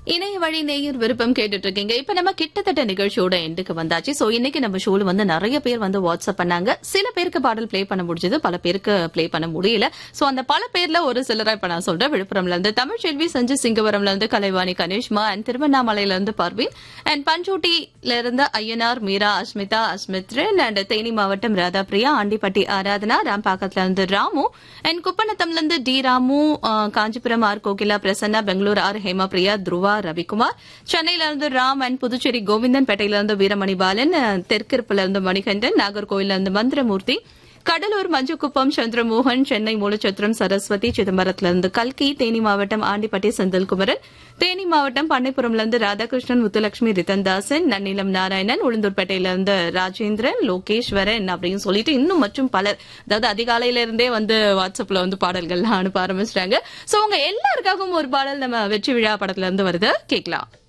இணைய வழி நேயர் விருப்பம் கேட்டுட்டு இருக்கீங்க இப்ப நம்ம கிட்டத்தட்ட நிகழ்ச்சியோட எண்டுக்கு வந்தாச்சு சோ இன்னைக்கு நம்ம ஷோல வந்து நிறைய பேர் வந்து வாட்ஸ்அப் பண்ணாங்க சில பேருக்கு பாடல் ப்ளே பண்ண முடிஞ்சது பல பேருக்கு ப்ளே பண்ண முடியல சோ அந்த பல பேர்ல ஒரு சிலரா இப்ப நான் சொல்றேன் விழுப்புரம்ல இருந்து தமிழ்ச்செல்வி செஞ்சு சிங்கவரம்ல இருந்து கலைவாணி கணேஷ்மா அண்ட் திருவண்ணாமலையில இருந்து பர்வீன் அண்ட் பஞ்சூட்டில இருந்து ஐயனார் மீரா அஸ்மிதா அஸ்மித்ரன் அண்ட் தேனி மாவட்டம் ராதாபிரியா ஆண்டிப்பட்டி ஆராதனா ராம்பாக்கத்துல இருந்து ராமு அண்ட் குப்பநத்தம்ல இருந்து டி ராமு அஹ், காஞ்சிபுரம் ஆர் கோகிலா பிரசன்னா பெங்களூர் ஆர் ஹேமா பிரியா துருவா ரவிக்குமார் சென்னையில இருந்து ராம் அண்ட் புதுச்சேரி கோவிந்தன் பேட்டையில இருந்து வீரமணி பாலன் அஹ், தெற்கிருப்புல இருந்து மணிகண்டன் நாகர்கோயில இருந்து மந்திரமூர்த்தி கடலூர் மஞ்சுக்குப்பம் சந்திரமோகன் சென்னை மூலச்சத்திரம் சரஸ்வதி சிதம்பரத்திலிருந்து கல்கி தேனி மாவட்டம் ஆண்டிப்பட்டி செந்தில்குமரன் தேனி மாவட்டம் பண்ணைப்புறம்ல இருந்து ராதாகிருஷ்ணன் முத்துலட்சுமி ரிதன்தாசன் நன்னிலம் நாராயணன் உளுந்தூர்பேட்டையில இருந்து ராஜேந்திரன் லோகேஸ்வரன் அப்படின்னு சொல்லிட்டு இன்னும் மற்றும் பலர் அதாவது அதிகாலையில இருந்தே வந்து வாட்ஸ்அப்ல வந்து பாடல்கள்லாம் அனுப்ப ஆரம்பிச்சிட்டாங்க சோ உங்க எல்லாருக்காகவும் ஒரு பாடல் நம்ம வெற்றி விழா படத்துல இருந்து வருது கேட்கலாம்